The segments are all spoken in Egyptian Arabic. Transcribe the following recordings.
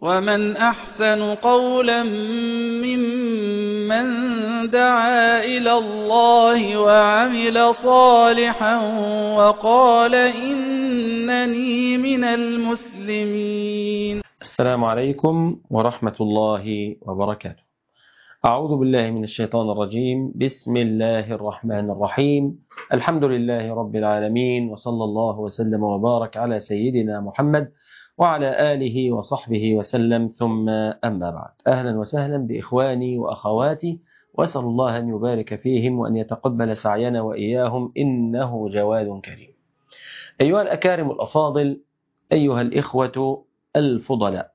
ومن أحسن قولا ممن دعا إلى الله وعمل صالحا وقال إنني من المسلمين السلام عليكم ورحمة الله وبركاته أعوذ بالله من الشيطان الرجيم بسم الله الرحمن الرحيم الحمد لله رب العالمين وصلى الله وسلم وبارك على سيدنا محمد وعلى آله وصحبه وسلم ثم أما بعد أهلا وسهلا بإخواني وأخواتي وأسأل الله أن يبارك فيهم وأن يتقبل سعينا وإياهم إنه جواد كريم أيها الأكارم الأفاضل أيها الإخوة الفضلاء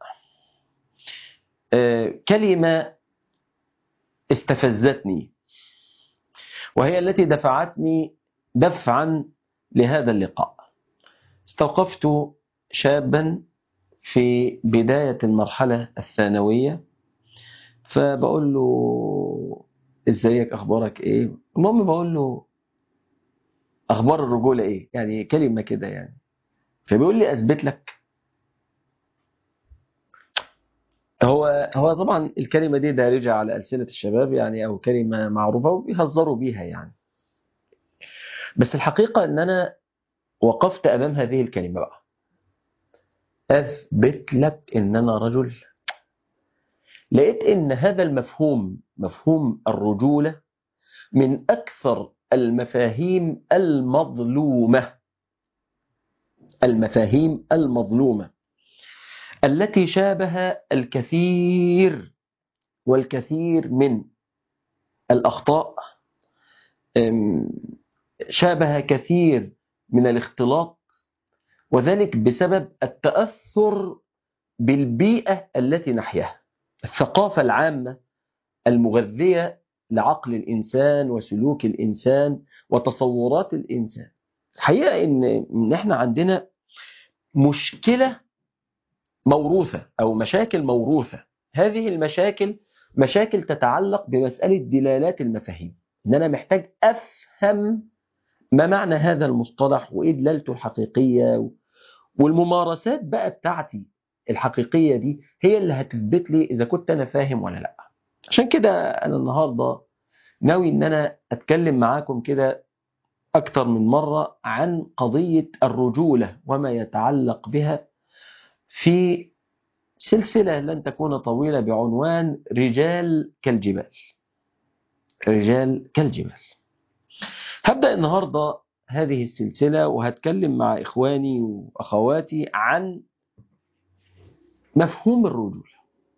آه، كلمة استفزتني وهي التي دفعتني دفعا لهذا اللقاء استوقفت شابا في بداية المرحلة الثانوية فبقول له ازيك اخبارك ايه المهم بقول له اخبار الرجولة ايه يعني كلمة كده يعني فبيقول لي اثبت لك هو هو طبعا الكلمة دي دارجة على ألسنة الشباب يعني أو كلمة معروفة وبيهزروا بيها يعني بس الحقيقة إن أنا وقفت أمام هذه الكلمة بقى أثبت لك إن أنا رجل لقيت إن هذا المفهوم مفهوم الرجولة من أكثر المفاهيم المظلومة المفاهيم المظلومة التي شابه الكثير والكثير من الأخطاء شابه كثير من الاختلاط وذلك بسبب التأثر بالبيئة التي نحياها الثقافة العامة المغذية لعقل الإنسان وسلوك الإنسان وتصورات الإنسان الحقيقة إن إن إحنا عندنا مشكلة موروثة أو مشاكل موروثة هذه المشاكل مشاكل تتعلق بمسألة دلالات المفاهيم إن أنا محتاج أفهم ما معنى هذا المصطلح وإيه دلالته الحقيقية والممارسات بقى بتاعتي الحقيقية دي هي اللي هتثبت لي إذا كنت أنا فاهم ولا لأ عشان كده أنا النهاردة ناوي إن أنا أتكلم معاكم كده أكتر من مرة عن قضية الرجولة وما يتعلق بها في سلسلة لن تكون طويلة بعنوان رجال كالجبال رجال كالجبال هبدأ النهاردة هذه السلسلة وهتكلم مع إخواني وأخواتي عن مفهوم الرجولة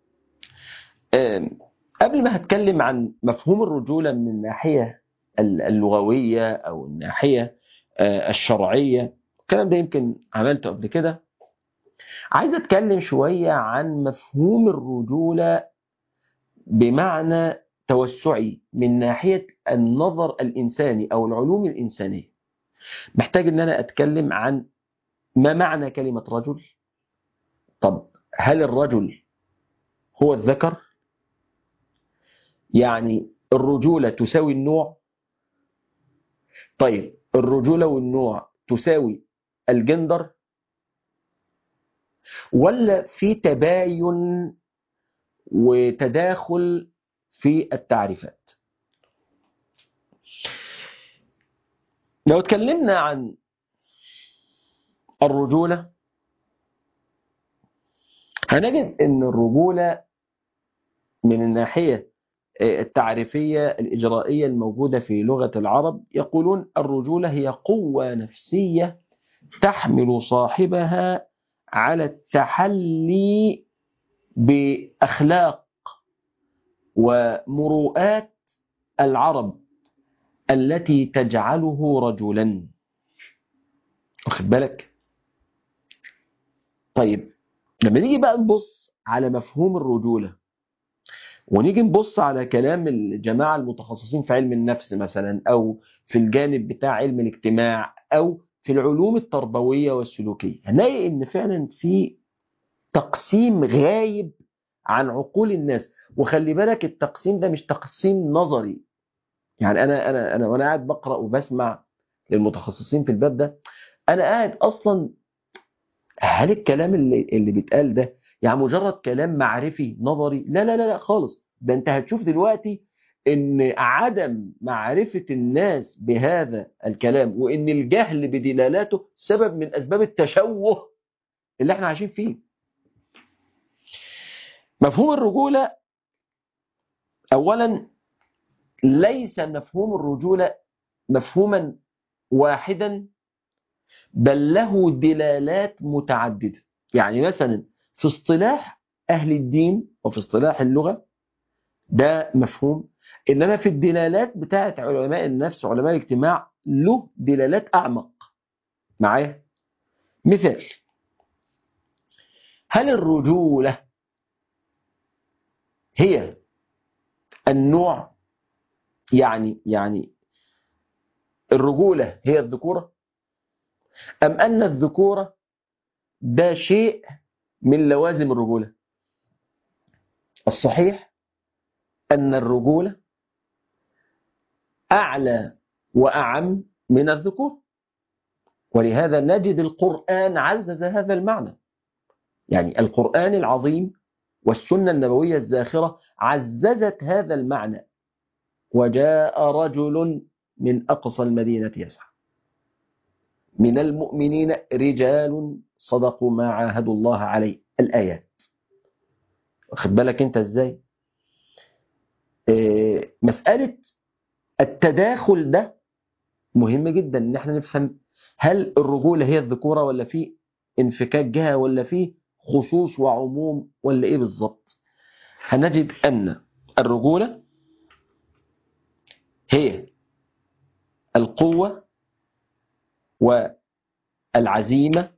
قبل ما هتكلم عن مفهوم الرجولة من الناحية اللغوية أو الناحية الشرعية الكلام ده يمكن عملته قبل كده عايز أتكلم شوية عن مفهوم الرجولة بمعنى توسعي من ناحية النظر الإنساني أو العلوم الإنسانية محتاج ان انا اتكلم عن ما معنى كلمة رجل طب هل الرجل هو الذكر يعني الرجولة تساوي النوع طيب الرجولة والنوع تساوي الجندر ولا في تباين وتداخل في التعريفات لو اتكلمنا عن الرجولة هنجد ان الرجولة من الناحية التعريفية الإجرائية الموجودة في لغة العرب يقولون الرجولة هي قوة نفسية تحمل صاحبها على التحلي بأخلاق ومروءات العرب التي تجعله رجلا واخد بالك طيب لما نيجي بقى نبص على مفهوم الرجولة ونيجي نبص على كلام الجماعة المتخصصين في علم النفس مثلا أو في الجانب بتاع علم الاجتماع أو في العلوم التربوية والسلوكية هنلاقي إن فعلا في تقسيم غايب عن عقول الناس وخلي بالك التقسيم ده مش تقسيم نظري يعني انا انا انا وانا قاعد بقرا وبسمع للمتخصصين في الباب ده انا قاعد اصلا هل الكلام اللي اللي بيتقال ده يعني مجرد كلام معرفي نظري لا لا لا لا خالص ده انت هتشوف دلوقتي ان عدم معرفة الناس بهذا الكلام وان الجهل بدلالاته سبب من اسباب التشوه اللي احنا عايشين فيه مفهوم الرجولة اولا ليس مفهوم الرجولة مفهوما واحدا بل له دلالات متعددة يعني مثلا في اصطلاح أهل الدين وفي اصطلاح اللغة ده مفهوم إنما في الدلالات بتاعت علماء النفس وعلماء الاجتماع له دلالات أعمق معايا مثال هل الرجولة هي النوع يعني يعني الرجولة هي الذكورة أم أن الذكورة ده شيء من لوازم الرجولة الصحيح أن الرجولة أعلى وأعم من الذكور ولهذا نجد القرآن عزز هذا المعنى يعني القرآن العظيم والسنة النبوية الزاخرة عززت هذا المعنى وجاء رجل من أقصى المدينة يسعى من المؤمنين رجال صدقوا ما عاهدوا الله عليه الآيات واخد بالك انت ازاي إيه مسألة التداخل ده مهم جدا ان احنا نفهم هل الرجولة هي الذكورة ولا في انفكاك جهة ولا في خصوص وعموم ولا ايه بالظبط هنجد ان الرجولة هي القوة والعزيمة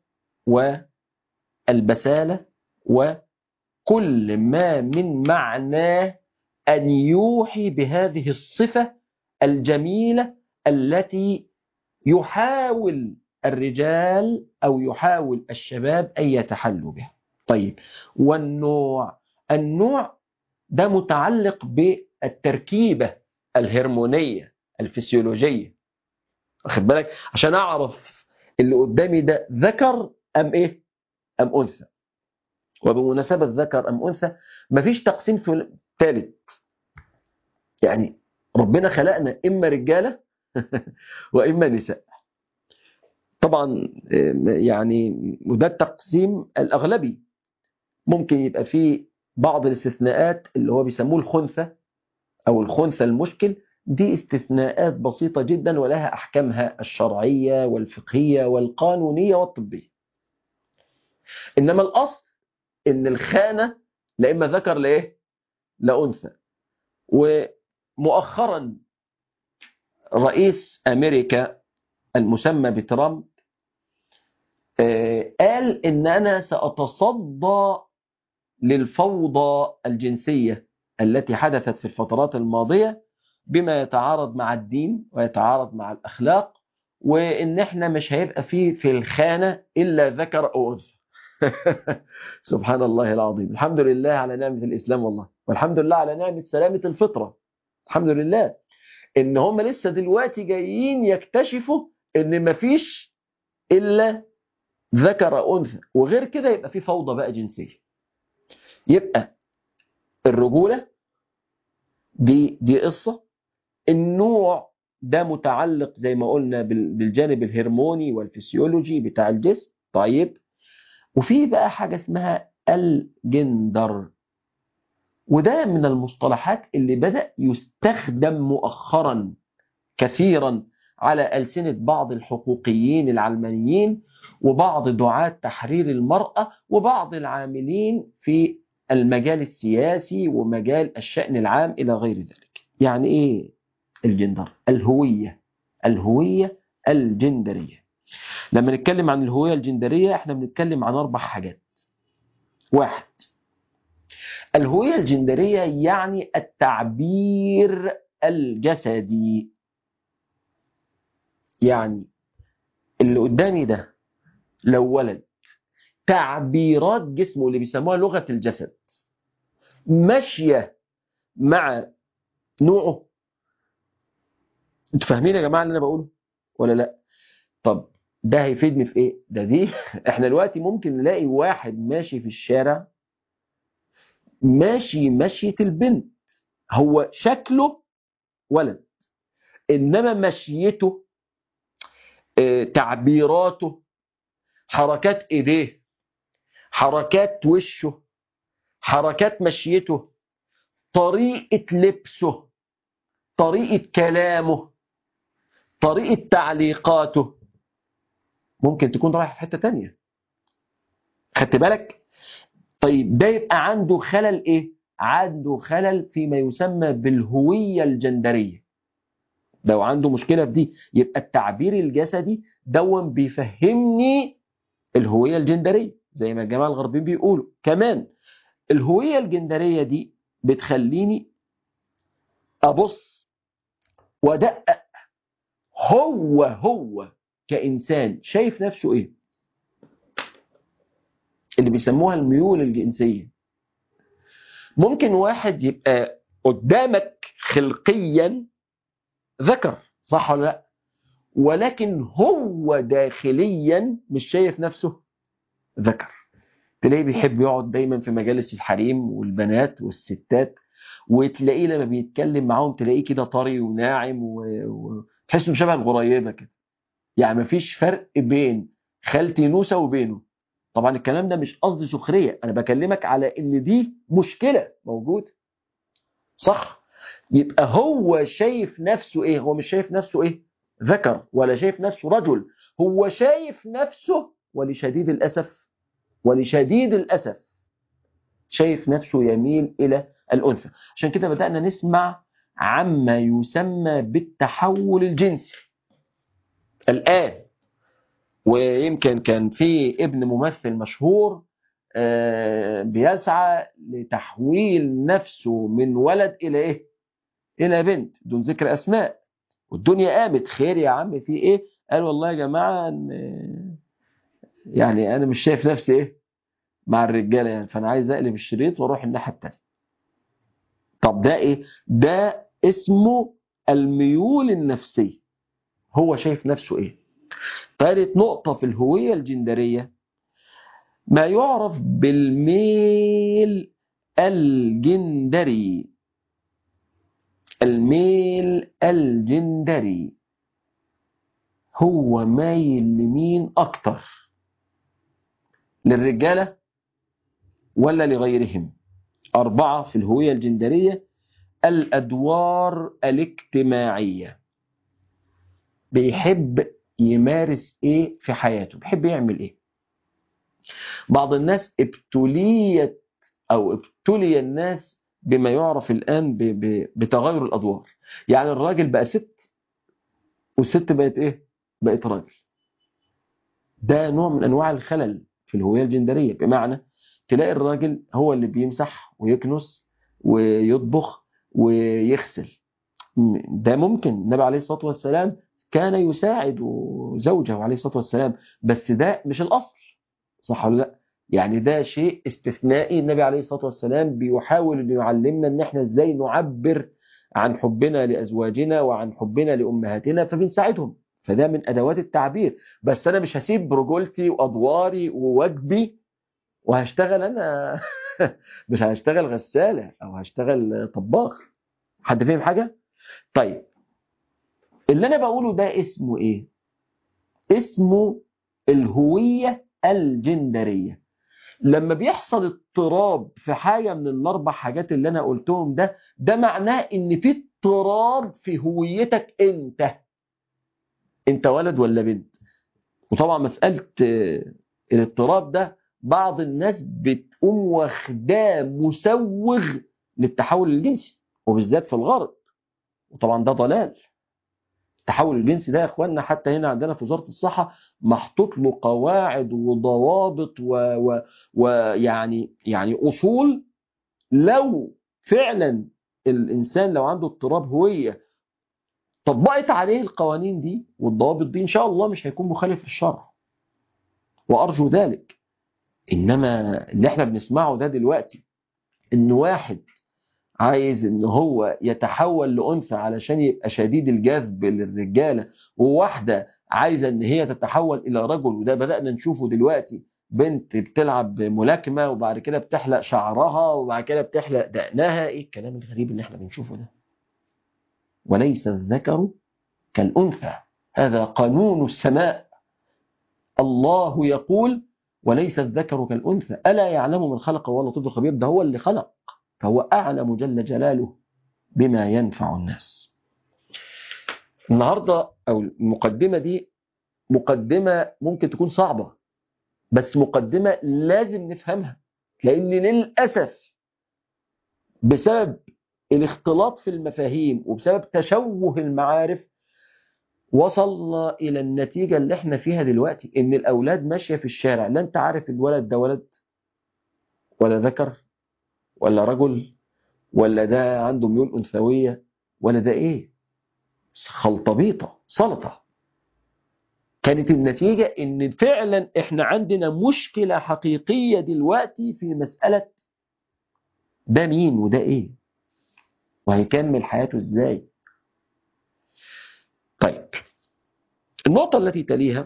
والبسالة وكل ما من معناه أن يوحي بهذه الصفة الجميلة التي يحاول الرجال أو يحاول الشباب أن يتحلوا بها طيب والنوع النوع ده متعلق بالتركيبة الهرمونية الفسيولوجية واخد بالك عشان أعرف اللي قدامي ده ذكر أم إيه أم أنثى وبمناسبة ذكر أم أنثى مفيش تقسيم ثالث يعني ربنا خلقنا إما رجالة وإما نساء طبعا يعني وده التقسيم الأغلبي ممكن يبقى فيه بعض الاستثناءات اللي هو بيسموه الخنثى أو الخنثى المشكل دي استثناءات بسيطة جدا ولها أحكامها الشرعية والفقهية والقانونية والطبية إنما الأصل إن الخانة لا إما ذكر لإيه لأنثى ومؤخرا رئيس أمريكا المسمى بترامب قال إن أنا سأتصدى للفوضى الجنسية التي حدثت في الفترات الماضية بما يتعارض مع الدين ويتعارض مع الأخلاق وإن إحنا مش هيبقى فيه في الخانة إلا ذكر أو أنثى سبحان الله العظيم الحمد لله على نعمة الإسلام والله والحمد لله على نعمة سلامة الفطرة الحمد لله إن هم لسه دلوقتي جايين يكتشفوا إن مفيش إلا ذكر أنثى وغير كده يبقى في فوضى بقى جنسية يبقى الرجولة دي دي قصة النوع ده متعلق زي ما قلنا بالجانب الهرموني والفسيولوجي بتاع الجسم طيب وفي بقى حاجة اسمها الجندر وده من المصطلحات اللي بدأ يستخدم مؤخرا كثيرا على ألسنة بعض الحقوقيين العلمانيين وبعض دعاة تحرير المرأة وبعض العاملين في المجال السياسي ومجال الشأن العام إلى غير ذلك يعني إيه الجندر الهوية الهوية الجندرية لما نتكلم عن الهوية الجندرية احنا بنتكلم عن أربع حاجات واحد الهوية الجندرية يعني التعبير الجسدي يعني اللي قدامي ده لو ولد تعبيرات جسمه اللي بيسموها لغة الجسد ماشية مع نوعه انتوا فاهمين يا جماعة اللي انا بقوله ولا لا طب ده هيفيدني في ايه ده دي احنا دلوقتي ممكن نلاقي واحد ماشي في الشارع ماشي مشية البنت هو شكله ولد إنما مشيته آه، تعبيراته حركات إيديه حركات وشه حركات مشيته طريقة لبسه طريقة كلامه طريقة تعليقاته ممكن تكون رايح في حتة تانية خدت بالك طيب ده يبقى عنده خلل ايه عنده خلل فيما يسمى بالهوية الجندرية لو عنده مشكلة في دي يبقى التعبير الجسدي دون بيفهمني الهوية الجندرية زي ما الجماعة الغربيين بيقولوا كمان الهوية الجندرية دي بتخليني أبص وأدقق هو هو كإنسان شايف نفسه إيه اللي بيسموها الميول الجنسية ممكن واحد يبقى قدامك خلقيا ذكر صح ولا لا ولكن هو داخليا مش شايف نفسه ذكر تلاقيه بيحب يقعد دايما في مجالس الحريم والبنات والستات وتلاقيه لما بيتكلم معاهم تلاقيه كده طري وناعم وتحس انه شبه الغريبه كده يعني مفيش فرق بين خالتي نوسه وبينه طبعا الكلام ده مش قصدي سخريه انا بكلمك على ان دي مشكله موجود صح يبقى هو شايف نفسه ايه هو مش شايف نفسه ايه ذكر ولا شايف نفسه رجل هو شايف نفسه ولشديد الاسف ولشديد الاسف شايف نفسه يميل الى الانثى عشان كده بدانا نسمع عما يسمى بالتحول الجنسي الان ويمكن كان في ابن ممثل مشهور آه، بيسعى لتحويل نفسه من ولد الى ايه الى بنت دون ذكر اسماء والدنيا قامت خير يا عم في ايه قال والله يا جماعه إن يعني انا مش شايف نفسي ايه مع الرجاله يعني فانا عايز اقلب الشريط واروح الناحيه الثانيه طب ده ايه ده اسمه الميول النفسيه هو شايف نفسه ايه ثالث نقطه في الهويه الجندريه ما يعرف بالميل الجندري الميل الجندري هو مايل لمين اكتر للرجاله ولا لغيرهم اربعه في الهويه الجندريه الادوار الاجتماعيه بيحب يمارس ايه في حياته بيحب يعمل ايه بعض الناس ابتليت او ابتلي الناس بما يعرف الان ب- ب- بتغير الادوار يعني الراجل بقى ست والست بقت ايه بقت راجل ده نوع من انواع الخلل في الهويه الجندريه بمعنى تلاقي الراجل هو اللي بيمسح ويكنس ويطبخ ويغسل م- ده ممكن النبي عليه الصلاه والسلام كان يساعد زوجه عليه الصلاه والسلام بس ده مش الاصل صح ولا لا يعني ده شيء استثنائي النبي عليه الصلاه والسلام بيحاول انه يعلمنا ان احنا ازاي نعبر عن حبنا لازواجنا وعن حبنا لامهاتنا فبنساعدهم فده من ادوات التعبير بس انا مش هسيب رجولتي وادواري وواجبي وهشتغل انا مش هشتغل غساله او هشتغل طباخ حد فاهم حاجه طيب اللي انا بقوله ده اسمه ايه اسمه الهويه الجندريه لما بيحصل اضطراب في حاجه من الاربع حاجات اللي انا قلتهم ده ده معناه ان في اضطراب في هويتك انت انت ولد ولا بنت وطبعا مساله آه، الاضطراب ده بعض الناس بتقوم واخداه مسوغ للتحول الجنسي وبالذات في الغرب وطبعا ده ضلال التحول الجنسي ده يا اخواننا حتى هنا عندنا في وزاره الصحه محطوط له قواعد وضوابط ويعني و... ويعني يعني اصول لو فعلا الانسان لو عنده اضطراب هويه طبقت عليه القوانين دي والضوابط دي ان شاء الله مش هيكون مخالف للشرع وارجو ذلك انما اللي احنا بنسمعه ده دلوقتي ان واحد عايز ان هو يتحول لانثى علشان يبقى شديد الجذب للرجاله وواحده عايزه ان هي تتحول الى رجل وده بدانا نشوفه دلوقتي بنت بتلعب ملاكمة وبعد كده بتحلق شعرها وبعد كده بتحلق دقنها ايه الكلام الغريب اللي احنا بنشوفه ده وليس الذكر كالأنثى هذا قانون السماء الله يقول وليس الذكر كالأنثى ألا يعلم من خلق وهو اللطيف الخبير ده هو اللي خلق فهو أعلم جل جلاله بما ينفع الناس النهاردة أو المقدمة دي مقدمة ممكن تكون صعبة بس مقدمة لازم نفهمها لأن للأسف بسبب الاختلاط في المفاهيم وبسبب تشوه المعارف وصلنا إلى النتيجة اللي احنا فيها دلوقتي إن الأولاد ماشية في الشارع لا أنت عارف الولد ده ولد ولا ذكر ولا رجل ولا ده عنده ميول أنثوية ولا ده إيه خلطبيطة سلطة كانت النتيجة إن فعلا إحنا عندنا مشكلة حقيقية دلوقتي في مسألة ده مين وده إيه وهيكمل حياته إزاي طيب النقطة التي تليها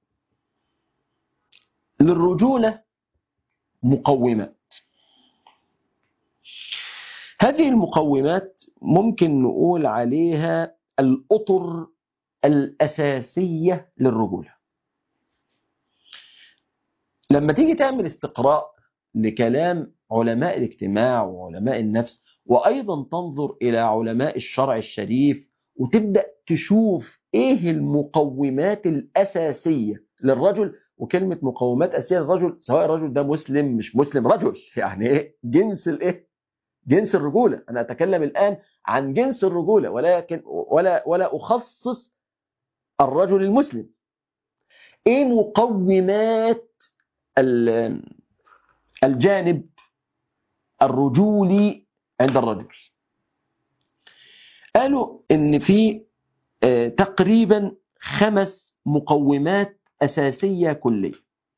للرجولة مقومات هذه المقومات ممكن نقول عليها الأطر الأساسية للرجولة لما تيجي تعمل استقراء لكلام علماء الاجتماع وعلماء النفس وأيضا تنظر إلى علماء الشرع الشريف وتبدأ تشوف إيه المقومات الأساسية للرجل وكلمة مقومات أساسية للرجل سواء الرجل ده مسلم مش مسلم رجل يعني إيه جنس الإيه جنس الرجولة أنا أتكلم الآن عن جنس الرجولة ولكن ولا ولا أخصص الرجل المسلم ايه مقومات الجانب الرجولي عند الرجل قالوا ان في تقريبا خمس مقومات اساسيه كليه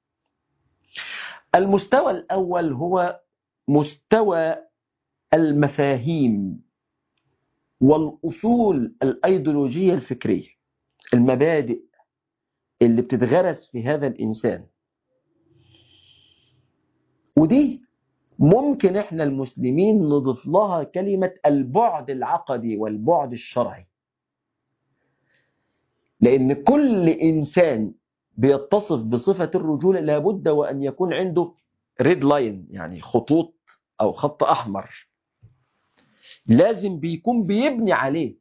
المستوى الاول هو مستوى المفاهيم والاصول الايديولوجيه الفكريه المبادئ اللي بتتغرس في هذا الإنسان ودي ممكن احنا المسلمين نضيف لها كلمة البعد العقدي والبعد الشرعي لأن كل إنسان بيتصف بصفة الرجولة لابد وأن يكون عنده ريد لاين يعني خطوط أو خط أحمر لازم بيكون بيبني عليه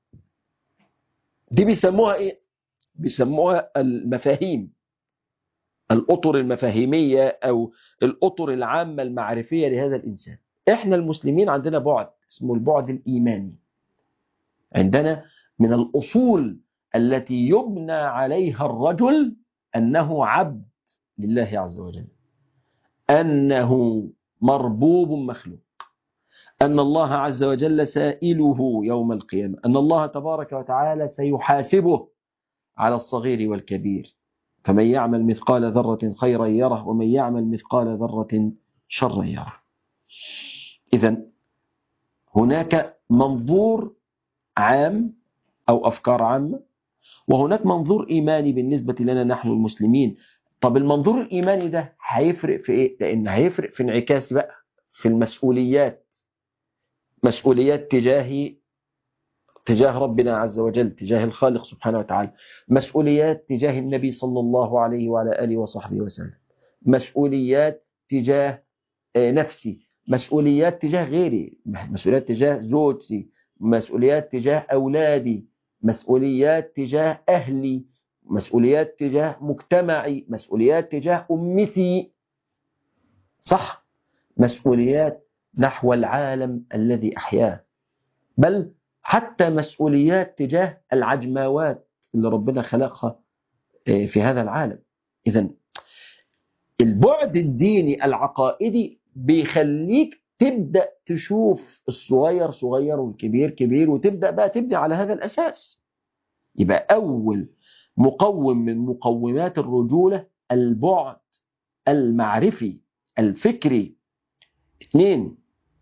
دي بيسموها ايه بيسموها المفاهيم الاطر المفاهيميه او الاطر العامه المعرفيه لهذا الانسان احنا المسلمين عندنا بعد اسمه البعد الايماني عندنا من الاصول التي يبنى عليها الرجل انه عبد لله عز وجل انه مربوب مخلوق أن الله عز وجل سائله يوم القيامة أن الله تبارك وتعالى سيحاسبه على الصغير والكبير فمن يعمل مثقال ذرة خيرا يره ومن يعمل مثقال ذرة شرا يره إذا هناك منظور عام أو أفكار عامة وهناك منظور إيماني بالنسبة لنا نحن المسلمين طب المنظور الإيماني ده هيفرق في إيه؟ لأن هيفرق في انعكاس بقى في المسؤوليات مسؤوليات تجاه تجاه ربنا عز وجل تجاه الخالق سبحانه وتعالى مسؤوليات تجاه النبي صلى الله عليه وعلى آله وصحبه وسلم مسؤوليات تجاه نفسي مسؤوليات تجاه غيري مسؤوليات تجاه زوجتي مسؤوليات تجاه أولادي مسؤوليات تجاه أهلي مسؤوليات تجاه مجتمعي مسؤوليات تجاه أمتي صح مسؤوليات نحو العالم الذي أحياه بل حتى مسؤوليات تجاه العجماوات اللي ربنا خلقها في هذا العالم إذا البعد الديني العقائدي بيخليك تبدأ تشوف الصغير صغير والكبير كبير وتبدأ بقى تبني على هذا الأساس يبقى أول مقوم من مقومات الرجولة البعد المعرفي الفكري اثنين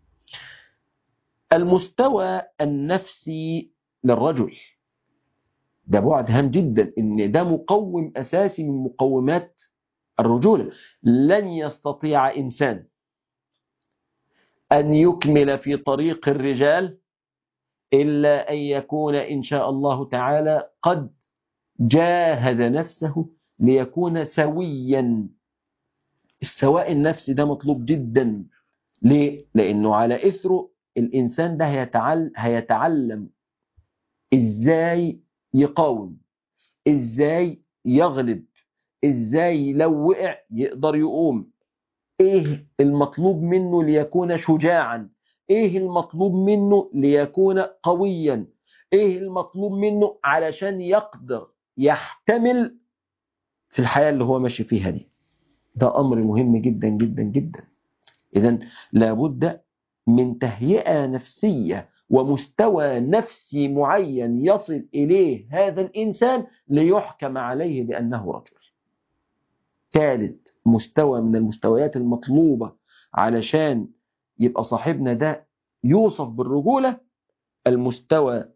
المستوى النفسي للرجل ده بعد هام جدا ان ده مقوم اساسي من مقومات الرجولة لن يستطيع إنسان أن يكمل في طريق الرجال إلا أن يكون إن شاء الله تعالى قد جاهد نفسه ليكون سويا السواء النفسي ده مطلوب جدا ليه؟ لأنه على إثره الإنسان ده هيتعلم, هيتعلم إزاي يقاوم إزاي يغلب إزاي لو وقع يقدر يقوم إيه المطلوب منه ليكون شجاعا إيه المطلوب منه ليكون قويا إيه المطلوب منه علشان يقدر يحتمل في الحياة اللي هو ماشي فيها دي ده أمر مهم جدا جدا جدا إذا لابد من تهيئة نفسية ومستوى نفسي معين يصل إليه هذا الإنسان ليحكم عليه بأنه رجل ثالث مستوى من المستويات المطلوبة علشان يبقى صاحبنا ده يوصف بالرجولة المستوى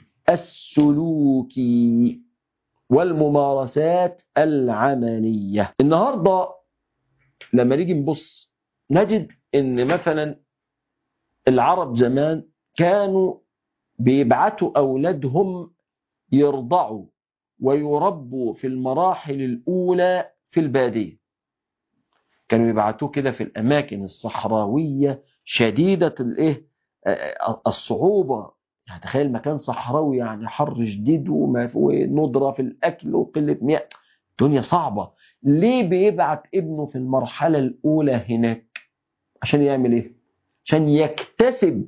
السلوكي والممارسات العملية النهاردة لما نيجي نبص نجد ان مثلا العرب زمان كانوا بيبعتوا أولادهم يرضعوا ويربوا في المراحل الأولى في البادية كانوا يبعتوه كده في الأماكن الصحراوية شديدة الإيه الصعوبة يعني تخيل مكان صحراوي يعني حر شديد وندرة في الأكل وقلة مياه دنيا صعبة ليه بيبعت ابنه في المرحلة الأولى هناك عشان يعمل إيه عشان يكتسب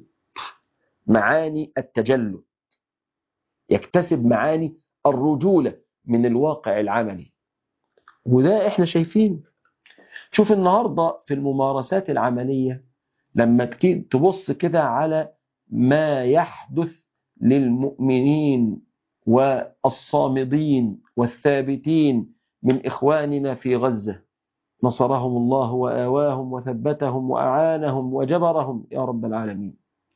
معاني التجلد يكتسب معاني الرجولة من الواقع العملي وده احنا شايفين شوف النهاردة في الممارسات العملية لما تبص كده على ما يحدث للمؤمنين والصامدين والثابتين من إخواننا في غزة نصرهم الله وآواهم وثبتهم وأعانهم وجبرهم يا رب العالمين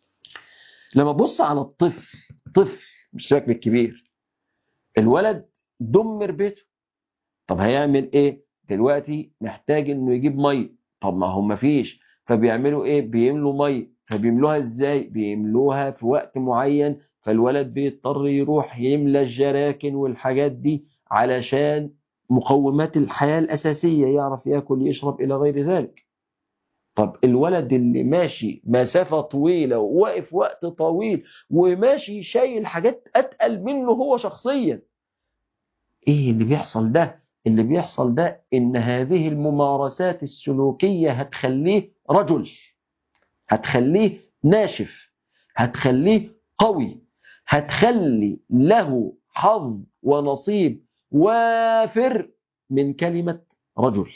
لما بص على الطفل طفل مش ساك بالكبير الولد دمر بيته طب هيعمل ايه دلوقتي محتاج انه يجيب ميه طب ما هو مفيش فبيعملوا ايه بيملوا ميه فبيملوها ازاي بيملوها في وقت معين فالولد بيضطر يروح يملى الجراكن والحاجات دي علشان مقومات الحياة الأساسية يعرف يأكل يشرب إلى غير ذلك طب الولد اللي ماشي مسافة طويلة وواقف وقت طويل وماشي شايل حاجات أتقل منه هو شخصيا إيه اللي بيحصل ده؟ اللي بيحصل ده إن هذه الممارسات السلوكية هتخليه رجل هتخليه ناشف هتخليه قوي هتخلي له حظ ونصيب وافر من كلمة رجل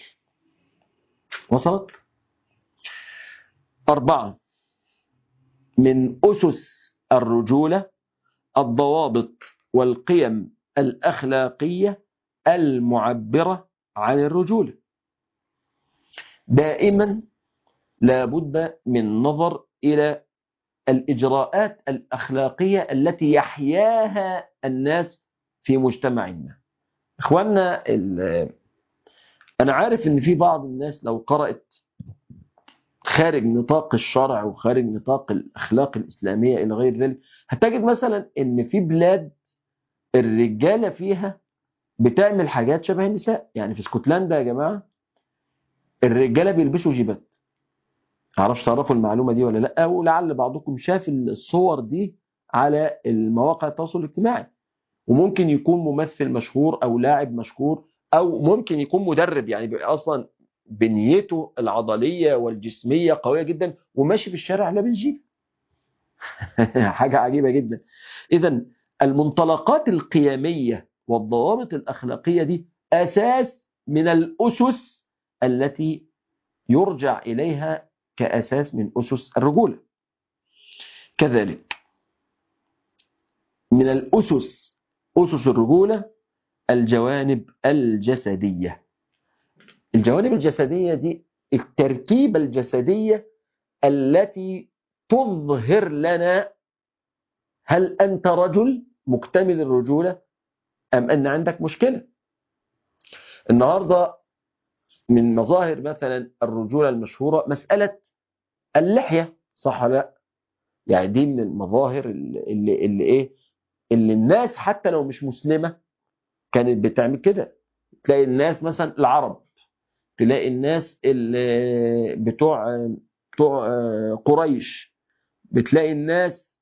وصلت؟ أربعة من أسس الرجولة الضوابط والقيم الأخلاقية المعبرة عن الرجولة دائما لابد من نظر إلى الإجراءات الأخلاقية التي يحياها الناس في مجتمعنا إخواننا أنا عارف إن في بعض الناس لو قرأت خارج نطاق الشرع وخارج نطاق الأخلاق الإسلامية إلى غير ذلك هتجد مثلا إن في بلاد الرجالة فيها بتعمل حاجات شبه النساء يعني في اسكتلندا يا جماعة الرجالة بيلبسوا جيبات معرفش تعرفوا المعلومة دي ولا لا ولعل بعضكم شاف الصور دي على المواقع التواصل الاجتماعي وممكن يكون ممثل مشهور أو لاعب مشهور أو ممكن يكون مدرب يعني بيبقى أصلا بنيته العضلية والجسمية قوية جدا وماشي في الشارع لابس جيب حاجة عجيبة جدا إذا المنطلقات القيمية والضوابط الأخلاقية دي أساس من الأسس التي يرجع إليها كأساس من أسس الرجولة كذلك من الأسس أسس الرجولة الجوانب الجسدية الجوانب الجسدية دي التركيبة الجسدية التي تظهر لنا هل أنت رجل مكتمل الرجولة أم أن عندك مشكلة النهاردة من مظاهر مثلا الرجولة المشهورة مسألة اللحية صح ولا لا يعني دي من المظاهر اللي, اللي, اللي ايه اللي الناس حتى لو مش مسلمة كانت بتعمل كده تلاقي الناس مثلا العرب تلاقي الناس اللي بتوع بتوع قريش بتلاقي الناس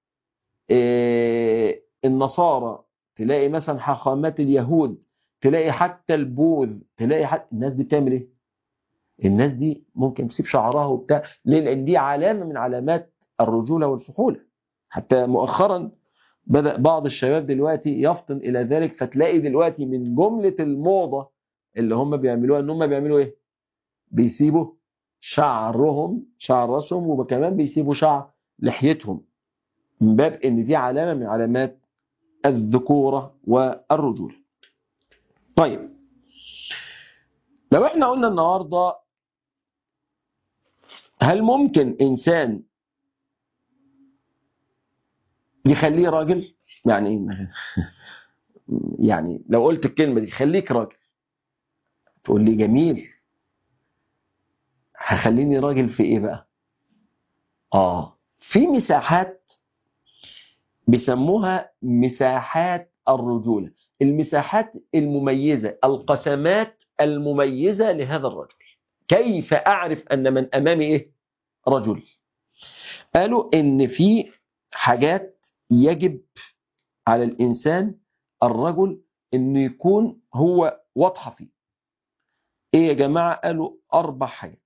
النصارى تلاقي مثلا حاخامات اليهود تلاقي حتى البوذ تلاقي حتى الناس دي بتعمل ايه الناس دي ممكن تسيب شعرها وبتاع ليه لان دي علامه من علامات الرجوله والفحوله حتى مؤخرا بدا بعض الشباب دلوقتي يفطن الى ذلك فتلاقي دلوقتي من جمله الموضه اللي هم بيعملوها ان هم بيعملوا ايه بيسيبوا شعرهم شعر راسهم وكمان بيسيبوا شعر لحيتهم من باب ان دي علامه من علامات الذكوره والرجوله طيب لو احنا قلنا النهارده هل ممكن انسان يخليه راجل يعني يعني لو قلت الكلمه دي خليك راجل تقول لي جميل هخليني راجل في ايه بقى اه في مساحات بيسموها مساحات الرجوله المساحات المميزه القسمات المميزه لهذا الرجل كيف اعرف ان من امامي ايه رجل قالوا ان في حاجات يجب على الانسان الرجل انه يكون هو واضحه فيه ايه يا جماعه قالوا اربع حاجات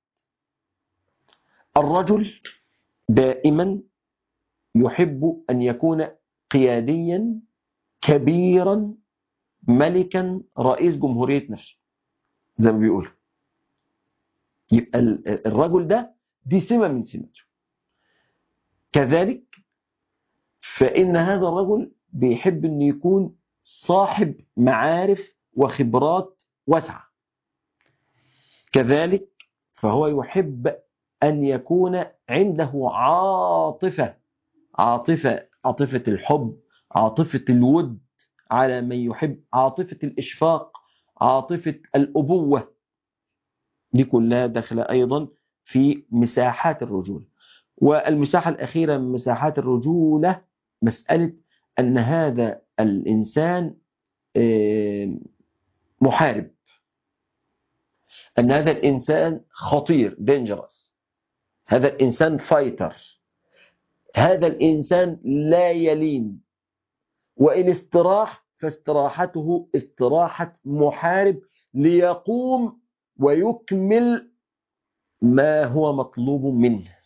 الرجل دائما يحب ان يكون قياديا كبيرا ملكا رئيس جمهوريه نفسه زي ما بيقولوا يبقى الرجل ده دي سمه من سمته كذلك فان هذا الرجل بيحب انه يكون صاحب معارف وخبرات واسعه كذلك فهو يحب ان يكون عنده عاطفه عاطفه عاطفه الحب عاطفه الود على من يحب عاطفه الاشفاق عاطفه الابوه دي كلها داخله ايضا في مساحات الرجوله والمساحه الاخيره من مساحات الرجوله مساله ان هذا الانسان محارب ان هذا الانسان خطير دينجرس هذا الانسان فايتر هذا الانسان لا يلين وان استراح فاستراحته استراحه محارب ليقوم ويكمل ما هو مطلوب منه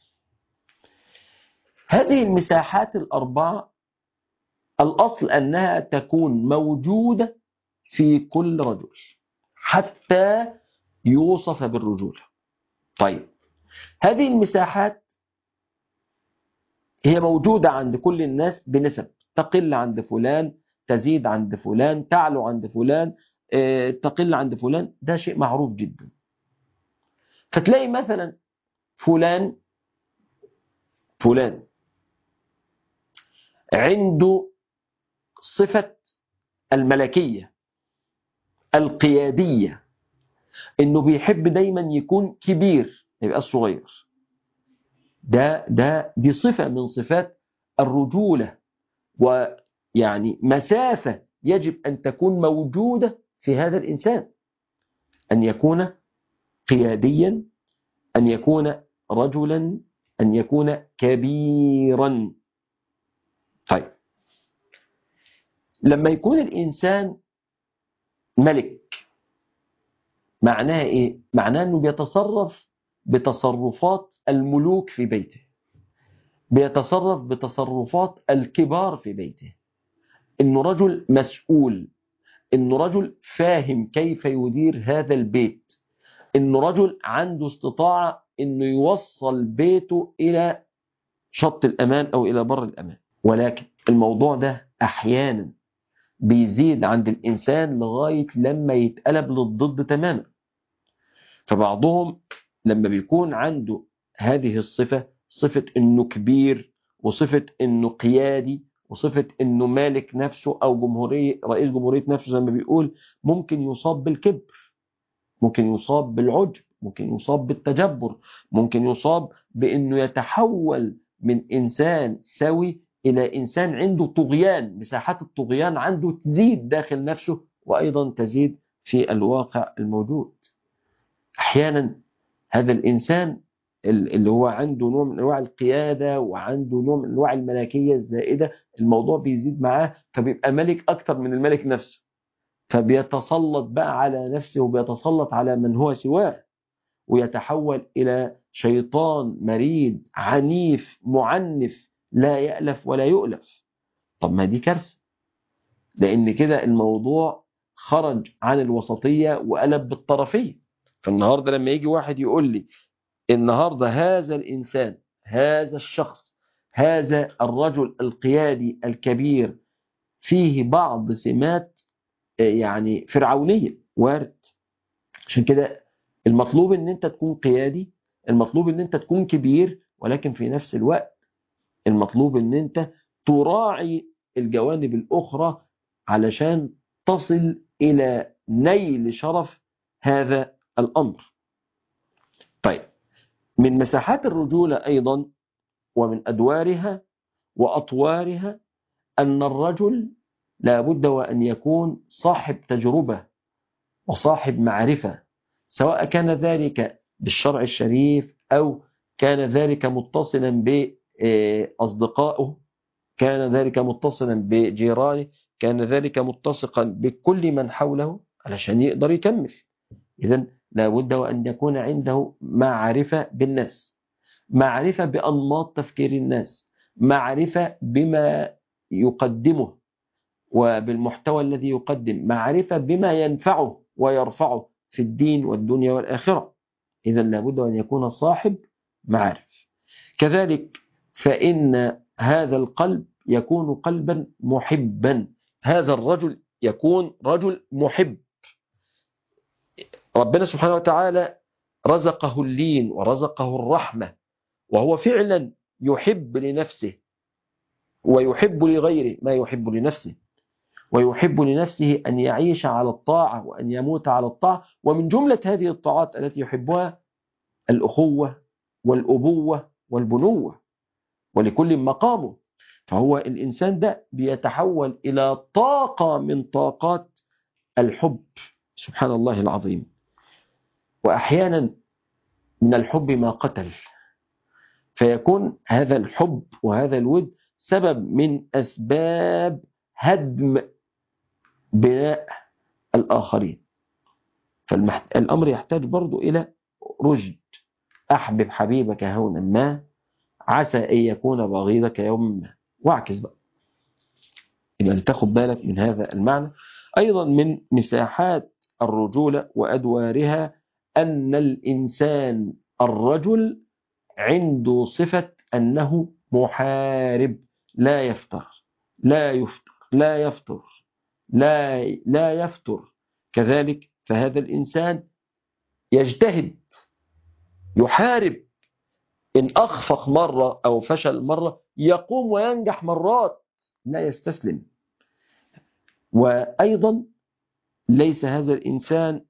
هذه المساحات الاربعه الاصل انها تكون موجوده في كل رجل حتى يوصف بالرجوله طيب هذه المساحات هي موجوده عند كل الناس بنسب تقل عند فلان تزيد عند فلان تعلو عند فلان تقل عند فلان ده شيء معروف جدا فتلاقي مثلا فلان فلان عنده صفة الملكية القيادية انه بيحب دايما يكون كبير ما يبقاش صغير ده ده دي صفة من صفات الرجولة ويعني مسافة يجب أن تكون موجودة في هذا الإنسان أن يكون قياديا أن يكون رجلا أن يكون كبيرا طيب لما يكون الإنسان ملك معناها إيه؟ معناه أنه بيتصرف بتصرفات الملوك في بيته بيتصرف بتصرفات الكبار في بيته انه رجل مسؤول انه رجل فاهم كيف يدير هذا البيت انه رجل عنده استطاعه انه يوصل بيته الى شط الامان او الى بر الامان ولكن الموضوع ده احيانا بيزيد عند الانسان لغايه لما يتقلب للضد تماما فبعضهم لما بيكون عنده هذه الصفه صفه انه كبير وصفه انه قيادي وصفة انه مالك نفسه او جمهورية رئيس جمهورية نفسه زي ما بيقول ممكن يصاب بالكبر ممكن يصاب بالعجب ممكن يصاب بالتجبر ممكن يصاب بأنه يتحول من إنسان سوي إلى إنسان عنده طغيان مساحات الطغيان عنده تزيد داخل نفسه وأيضا تزيد في الواقع الموجود أحيانا هذا الإنسان اللي هو عنده نوع من انواع القياده وعنده نوع من انواع الملكيه الزائده الموضوع بيزيد معاه فبيبقى ملك اكتر من الملك نفسه فبيتسلط بقى على نفسه وبيتسلط على من هو سواه ويتحول الى شيطان مريد عنيف معنف لا يألف ولا يؤلف طب ما دي كارثه لان كده الموضوع خرج عن الوسطيه وقلب بالطرفيه فالنهارده لما يجي واحد يقول لي النهارده هذا الانسان هذا الشخص هذا الرجل القيادي الكبير فيه بعض سمات يعني فرعونيه وارد عشان كده المطلوب ان انت تكون قيادي المطلوب ان انت تكون كبير ولكن في نفس الوقت المطلوب ان انت تراعي الجوانب الاخرى علشان تصل الى نيل شرف هذا الامر طيب من مساحات الرجولة أيضا ومن أدوارها وأطوارها أن الرجل لا بد وأن يكون صاحب تجربة وصاحب معرفة سواء كان ذلك بالشرع الشريف أو كان ذلك متصلا بأصدقائه كان ذلك متصلا بجيرانه كان ذلك متصقا بكل من حوله علشان يقدر يكمل إذن لا بد وأن يكون عنده معرفة بالناس معرفة بأنماط تفكير الناس معرفة بما يقدمه وبالمحتوى الذي يقدم معرفة بما ينفعه ويرفعه في الدين والدنيا والآخرة إذا لا بد أن يكون صاحب معارف كذلك فإن هذا القلب يكون قلبا محبا هذا الرجل يكون رجل محب ربنا سبحانه وتعالى رزقه اللين ورزقه الرحمة وهو فعلا يحب لنفسه ويحب لغيره ما يحب لنفسه ويحب لنفسه أن يعيش على الطاعة وأن يموت على الطاعة ومن جملة هذه الطاعات التي يحبها الأخوة والأبوة والبنوة ولكل مقامه فهو الإنسان ده بيتحول إلى طاقة من طاقات الحب سبحان الله العظيم وأحيانا من الحب ما قتل فيكون هذا الحب وهذا الود سبب من أسباب هدم بناء الآخرين فالأمر يحتاج برضو إلى رشد أحبب حبيبك هونا ما عسى أن يكون بغيضك يوما ما واعكس بقى يبقى لتاخد بالك من هذا المعنى أيضا من مساحات الرجولة وأدوارها أن الإنسان الرجل عنده صفة أنه محارب لا يفتر لا يفتر لا يفتر لا لا يفتر كذلك فهذا الإنسان يجتهد يحارب إن أخفق مرة أو فشل مرة يقوم وينجح مرات لا يستسلم وأيضا ليس هذا الإنسان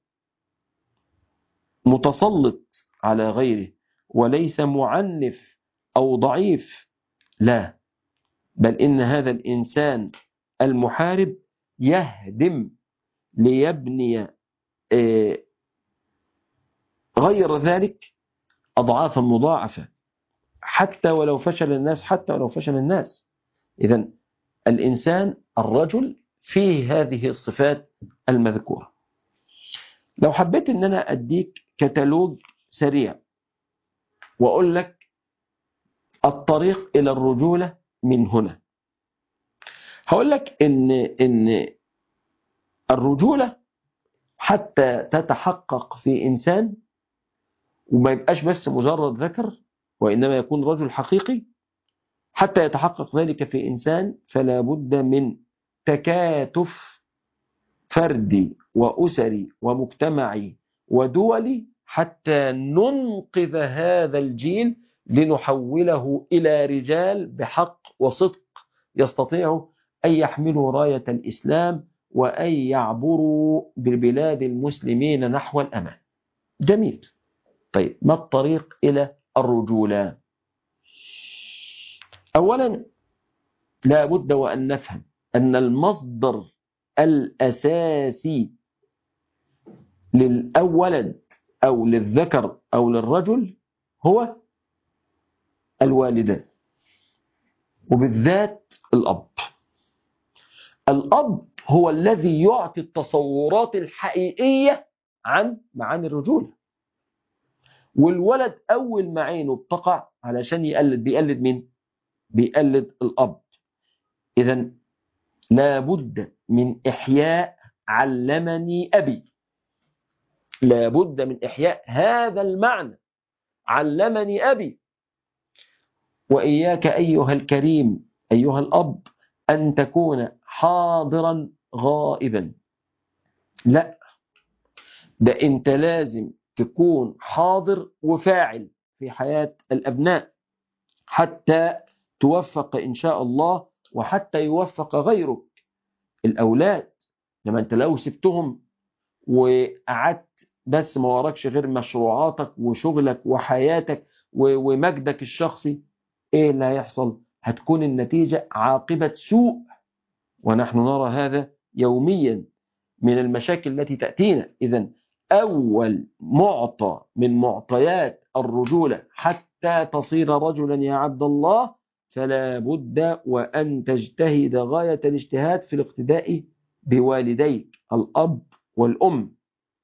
متسلط على غيره وليس معنف أو ضعيف لا بل إن هذا الإنسان المحارب يهدم ليبني غير ذلك أضعافا مضاعفة حتى ولو فشل الناس حتى ولو فشل الناس إذا الإنسان الرجل فيه هذه الصفات المذكورة لو حبيت أن أنا أديك كتالوج سريع وأقول لك الطريق إلى الرجولة من هنا هقول لك إن إن الرجولة حتى تتحقق في إنسان وما يبقاش بس مجرد ذكر وإنما يكون رجل حقيقي حتى يتحقق ذلك في إنسان فلا بد من تكاتف فردي وأسري ومجتمعي ودولي حتى ننقذ هذا الجيل لنحوله إلى رجال بحق وصدق يستطيعوا أن يحملوا راية الإسلام وأن يعبروا بالبلاد المسلمين نحو الأمان جميل طيب ما الطريق إلى الرجولة أولا لا بد وأن نفهم أن المصدر الأساسي للأولد أو للذكر أو للرجل هو الوالدان وبالذات الأب الأب هو الذي يعطي التصورات الحقيقية عن معاني الرجولة والولد أول ما عينه بتقع علشان يقلد بيقلد مين؟ بيقلد الأب إذا لابد من إحياء علمني أبي لابد من إحياء هذا المعنى علمني أبي وإياك أيها الكريم أيها الأب أن تكون حاضرا غائبا لا ده أنت لازم تكون حاضر وفاعل في حياة الأبناء حتى توفق إن شاء الله وحتى يوفق غيرك الأولاد لما أنت لو سبتهم وقعدت بس ما وراكش غير مشروعاتك وشغلك وحياتك ومجدك الشخصي ايه اللي هيحصل هتكون النتيجة عاقبة سوء ونحن نرى هذا يوميا من المشاكل التي تأتينا إذا أول معطى من معطيات الرجولة حتى تصير رجلا يا عبد الله فلا بد وأن تجتهد غاية الاجتهاد في الاقتداء بوالديك الأب والأم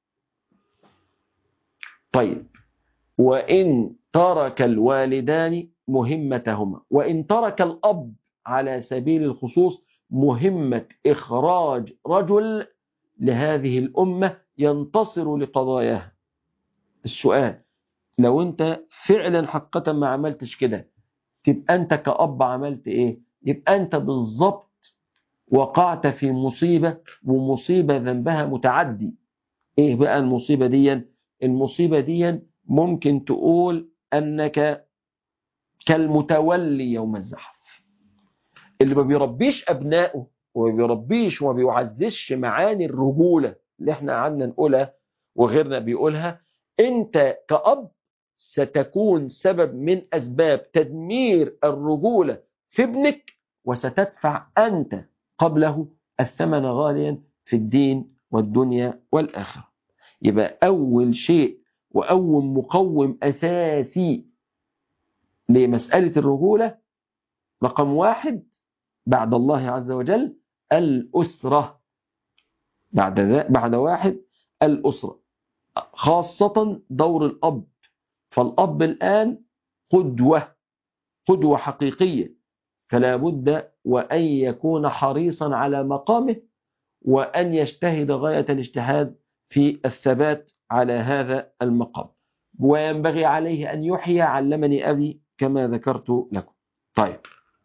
طيب وإن ترك الوالدان مهمتهما وإن ترك الأب على سبيل الخصوص مهمة إخراج رجل لهذه الأمة ينتصر لقضاياها السؤال لو أنت فعلا حقا ما عملتش كده تبقى أنت كأب عملت إيه يبقى أنت بالضبط وقعت في مصيبة ومصيبة ذنبها متعدي إيه بقى المصيبة دي المصيبة دي ممكن تقول أنك كالمتولي يوم الزحف اللي ما بيربيش أبنائه وما بيربيش وما بيعززش معاني الرجولة اللي احنا قعدنا نقولها وغيرنا بيقولها انت كأب ستكون سبب من أسباب تدمير الرجولة في ابنك وستدفع أنت قبله الثمن غاليا في الدين والدنيا والآخرة يبقى أول شيء وأول مقوم أساسي لمسألة الرجولة رقم واحد بعد الله عز وجل الأسرة بعد بعد واحد الأسرة خاصة دور الأب فالأب الآن قدوة قدوة حقيقية فلا بد وأن يكون حريصا على مقامه وأن يجتهد غاية الاجتهاد في الثبات على هذا المقام وينبغي عليه أن يحيى علمني أبي كما ذكرت لكم طيب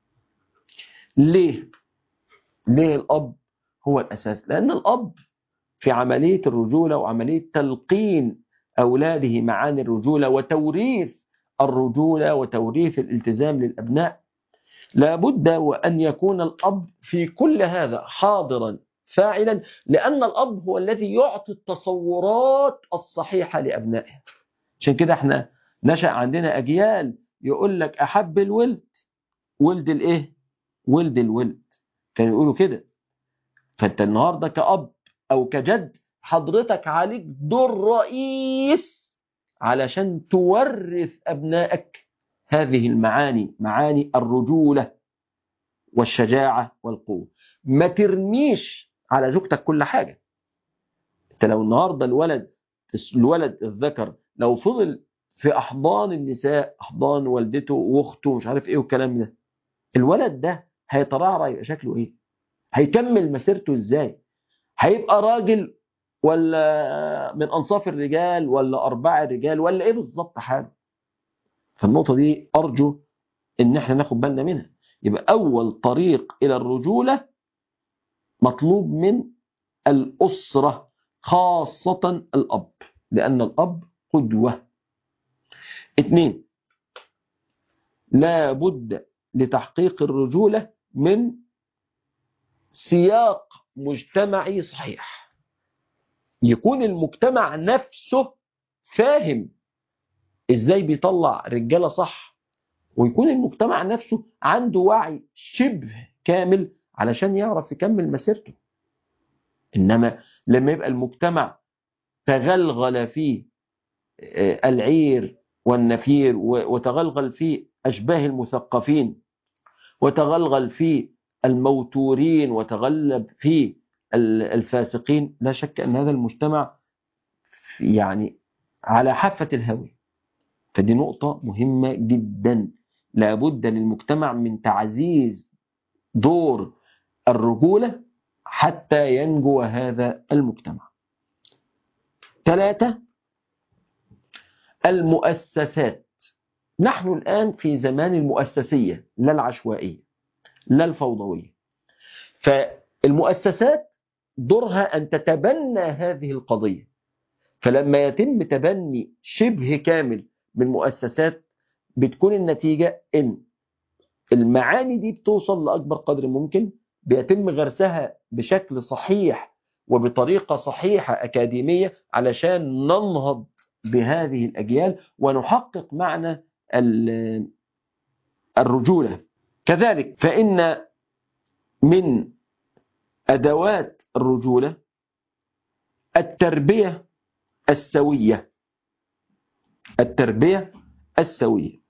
ليه ليه الأب هو الأساس لأن الأب في عملية الرجولة وعملية تلقين أولاده معاني الرجولة وتوريث الرجولة وتوريث الالتزام للأبناء لابد وأن يكون الأب في كل هذا حاضرا فاعلا لأن الأب هو الذي يعطي التصورات الصحيحة لأبنائه عشان كده احنا نشأ عندنا أجيال يقول لك أحب الولد ولد الإيه؟ ولد الولد كانوا يقولوا كده فأنت النهاردة كأب أو كجد حضرتك عليك دور رئيس علشان تورث أبنائك هذه المعاني معاني الرجولة والشجاعة والقوة ما ترميش على زوجتك كل حاجة انت لو النهاردة الولد الولد الذكر لو فضل في أحضان النساء أحضان والدته وأخته مش عارف إيه والكلام ده الولد ده هيترعرع يبقى شكله إيه هيكمل مسيرته إزاي هيبقى راجل ولا من أنصاف الرجال ولا أرباع الرجال ولا إيه بالظبط حاله فالنقطة دي أرجو إن إحنا ناخد بالنا منها يبقى أول طريق إلى الرجولة مطلوب من الأسرة خاصة الأب لأن الأب قدوة اثنين لا بد لتحقيق الرجولة من سياق مجتمعي صحيح يكون المجتمع نفسه فاهم ازاي بيطلع رجاله صح ويكون المجتمع نفسه عنده وعي شبه كامل علشان يعرف يكمل مسيرته انما لما يبقى المجتمع تغلغل فيه آه، العير والنفير و- وتغلغل فيه اشباه المثقفين وتغلغل فيه الموتورين وتغلب فيه ال- الفاسقين لا شك ان هذا المجتمع يعني على حافه الهوي فدي نقطه مهمه جدا لابد للمجتمع من تعزيز دور الرجوله حتى ينجو هذا المجتمع ثلاثة المؤسسات نحن الآن في زمان المؤسسية لا العشوائية لا الفوضوية فالمؤسسات دورها أن تتبنى هذه القضية فلما يتم تبني شبه كامل من مؤسسات بتكون النتيجة إن المعاني دي بتوصل لأكبر قدر ممكن بيتم غرسها بشكل صحيح وبطريقة صحيحة أكاديمية علشان ننهض بهذه الأجيال ونحقق معنى ال- الرجولة كذلك فإن من أدوات الرجولة التربية السوية التربية السوية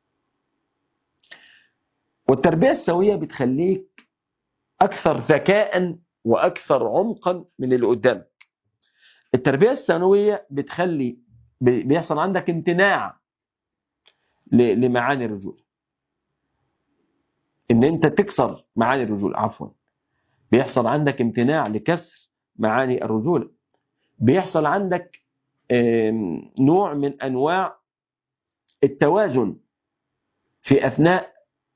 والتربية السوية بتخليك أكثر ذكاء وأكثر عمقا من اللي قدامك التربية السوية بتخلي بي- بيحصل عندك امتناع ل- لمعاني الرجولة ان انت تكسر معاني الرجولة عفوا بيحصل عندك امتناع لكسر معاني الرجولة بيحصل عندك آم، نوع من انواع التوازن في اثناء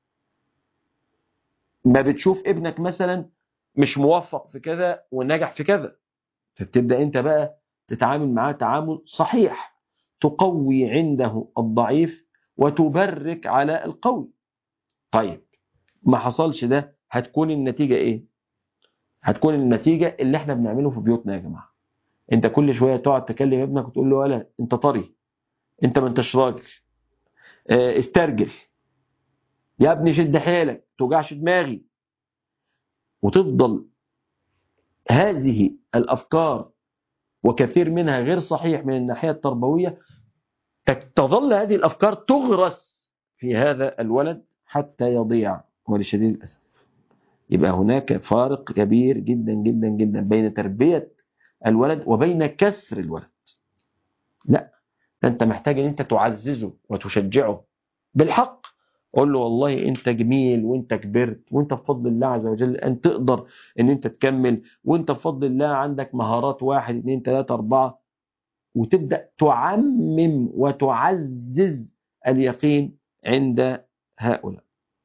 ما بتشوف ابنك مثلا مش موفق في كذا ونجح في كذا فبتبدا انت بقى تتعامل معاه تعامل صحيح تقوي عنده الضعيف وتبرك على القوي طيب ما حصلش ده هتكون النتيجة ايه هتكون النتيجة اللي احنا بنعمله في بيوتنا يا جماعة انت كل شوية تقعد تكلم ابنك وتقول له ولا انت طري انت ما انتش راجل اه، استرجل يا ابني شد حيلك توجعش دماغي وتفضل هذه الافكار وكثير منها غير صحيح من الناحية التربوية تك- تظل هذه الافكار تغرس في هذا الولد حتى يضيع ولشديد الاسف يبقى هناك فارق كبير جدا جدا جدا بين تربية الولد وبين كسر الولد لا ده انت محتاج ان انت تعززه وتشجعه بالحق قول له والله انت جميل وانت كبرت وانت بفضل الله عز وجل ان تقدر ان انت تكمل وانت بفضل الله عندك مهارات واحد اتنين تلاتة اربعة وتبدأ تعمم وتعزز اليقين عند هؤلاء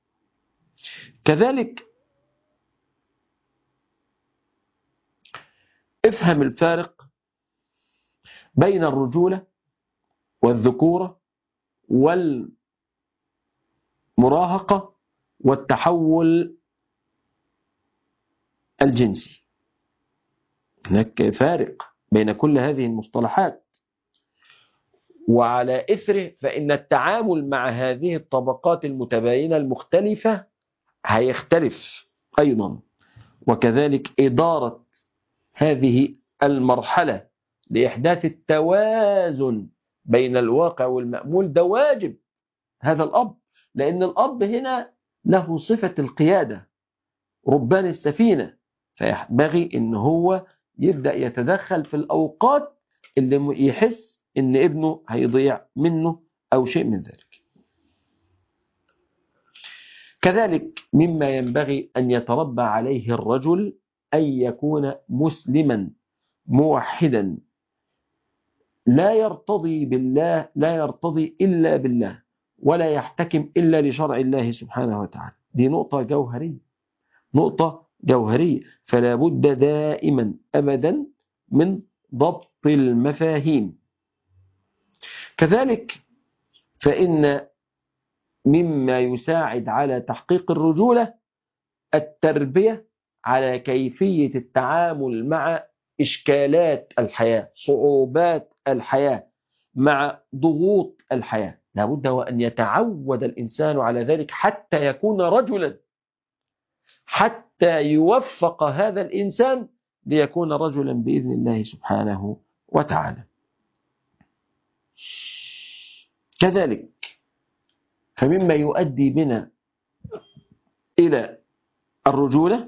كذلك افهم الفارق بين الرجولة والذكورة والمراهقة والتحول الجنسي هناك فارق بين كل هذه المصطلحات وعلى إثره فإن التعامل مع هذه الطبقات المتباينة المختلفة هيختلف أيضا وكذلك إدارة هذه المرحلة لإحداث التوازن بين الواقع والمأمول ده واجب هذا الأب لأن الأب هنا له صفة القيادة ربان السفينة فينبغي إن هو يبدأ يتدخل في الأوقات اللي يحس إن ابنه هيضيع منه أو شيء من ذلك كذلك مما ينبغي أن يتربى عليه الرجل أن يكون مسلما موحدا لا يرتضي بالله لا يرتضي إلا بالله ولا يحتكم إلا لشرع الله سبحانه وتعالى دي نقطة جوهرية نقطة جوهرية فلا بد دائما أبدا من ضبط المفاهيم كذلك فإن مما يساعد على تحقيق الرجولة التربية على كيفية التعامل مع إشكالات الحياة صعوبات الحياة مع ضغوط الحياة لابد وأن يتعود الإنسان على ذلك حتى يكون رجلا حتى يوفق هذا الإنسان ليكون رجلا بإذن الله سبحانه وتعالى كذلك فمما يؤدي بنا إلى الرجولة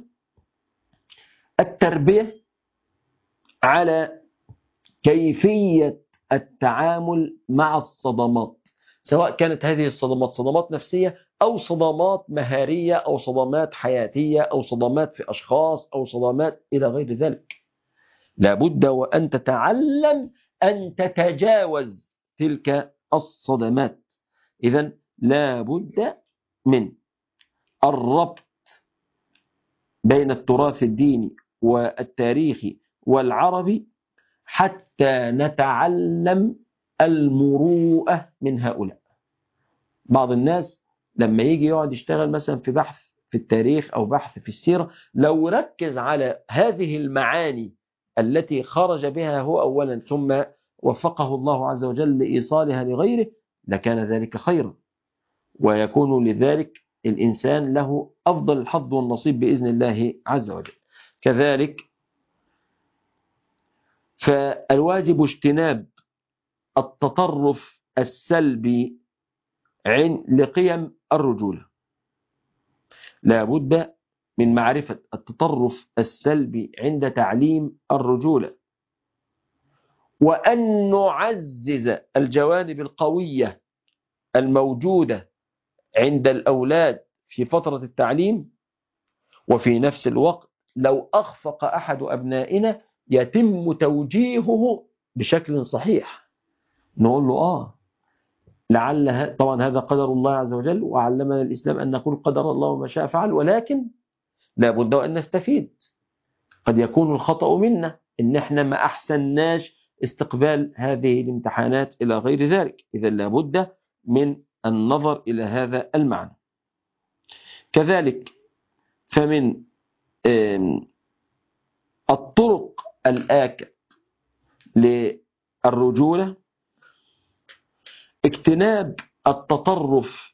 التربية على كيفية التعامل مع الصدمات سواء كانت هذه الصدمات صدمات نفسية أو صدمات مهارية أو صدمات حياتية أو صدمات في أشخاص أو صدمات إلى غير ذلك لابد وأن تتعلم أن تتجاوز تلك الصدمات إذا لابد من الربط بين التراث الديني والتاريخي والعربي حتى نتعلم المروءة من هؤلاء بعض الناس لما يجي يقعد يشتغل مثلا في بحث في التاريخ أو بحث في السيرة لو ركز على هذه المعاني التي خرج بها هو أولا ثم وفقه الله عز وجل لإيصالها لغيره لكان ذلك خيرا ويكون لذلك الإنسان له أفضل الحظ والنصيب بإذن الله عز وجل كذلك فالواجب اجتناب التطرف السلبي عن لقيم الرجولة لا بد من معرفة التطرف السلبي عند تعليم الرجولة وأن نعزز الجوانب القوية الموجودة عند الأولاد في فترة التعليم وفي نفس الوقت لو أخفق أحد أبنائنا يتم توجيهه بشكل صحيح نقول له آه لعل طبعا هذا قدر الله عز وجل وعلمنا الإسلام أن نقول قدر الله وما شاء فعل ولكن لا بد أن نستفيد قد يكون الخطأ منا إن احنا ما أحسناش استقبال هذه الامتحانات إلى غير ذلك إذا لابد من النظر إلى هذا المعنى كذلك فمن الطرق الآكد للرجولة اجتناب التطرف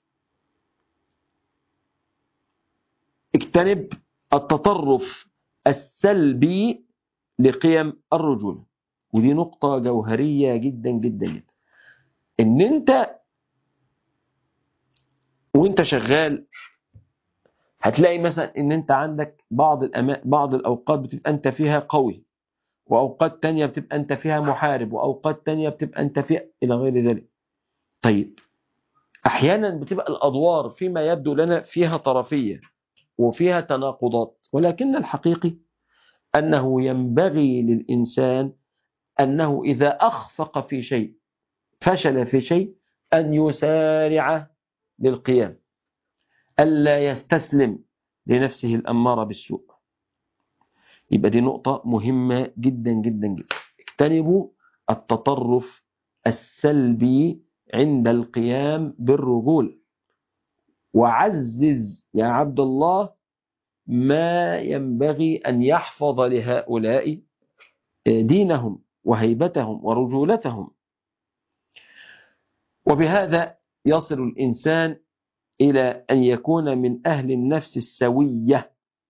اجتنب التطرف السلبي لقيم الرجولة ودي نقطة جوهرية جدا جدا جدا ان انت وانت شغال هتلاقي مثلا ان انت عندك بعض الأما... بعض الاوقات بتبقى انت فيها قوي واوقات تانية بتبقى انت فيها محارب واوقات تانية بتبقى انت فيها الى غير ذلك طيب احيانا بتبقى الادوار فيما يبدو لنا فيها طرفية وفيها تناقضات ولكن الحقيقي انه ينبغي للانسان انه اذا اخفق في شيء فشل في شيء ان يسارع للقيام ألا يستسلم لنفسه الأمارة بالسوء يبقى دي نقطة مهمة جدا جدا جدا اجتنبوا التطرف السلبي عند القيام بالرجول وعزز يا عبد الله ما ينبغي أن يحفظ لهؤلاء دينهم وهيبتهم ورجولتهم وبهذا يصل الإنسان إلى أن يكون من أهل النفس السوية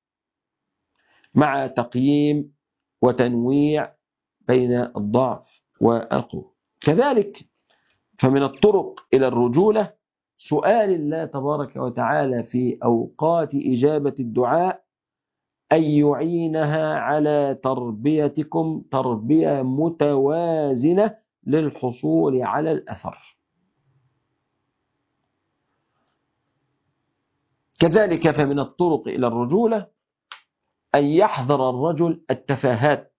مع تقييم وتنويع بين الضعف والقوة كذلك فمن الطرق إلى الرجولة سؤال الله تبارك وتعالى في أوقات إجابة الدعاء أن يعينها على تربيتكم تربية متوازنة للحصول على الأثر كذلك فمن الطرق إلى الرجولة أن يحذر الرجل التفاهات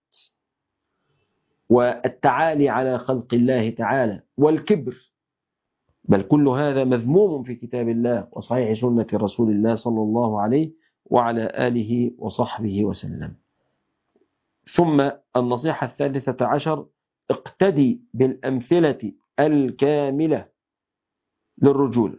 والتعالي على خلق الله تعالى والكبر بل كل هذا مذموم في كتاب الله وصحيح سنة رسول الله صلى الله عليه وعلى آله وصحبه وسلم ثم النصيحة الثالثة عشر اقتدي بالأمثلة الكاملة للرجولة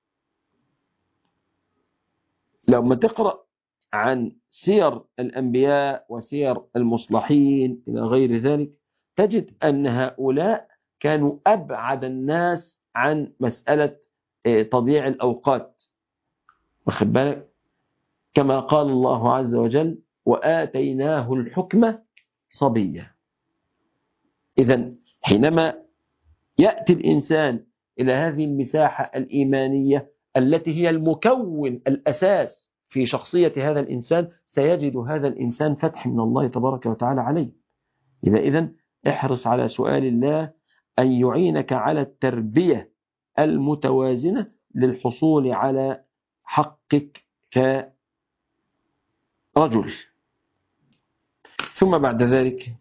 لما تقرأ عن سير الأنبياء وسير المصلحين إلى غير ذلك تجد أن هؤلاء كانوا أبعد الناس عن مسألة آه، تضييع الأوقات واخد بالك كما قال الله عز وجل وآتيناه الحكم صبيا إذا حينما يأتي الإنسان إلى هذه المساحة الإيمانية التي هي المكون الأساس في شخصية هذا الإنسان سيجد هذا الإنسان فتح من الله تبارك وتعالى عليه يبقى إذن احرص على سؤال الله أن يعينك على التربية المتوازنة للحصول على حقك كرجل ثم بعد ذلك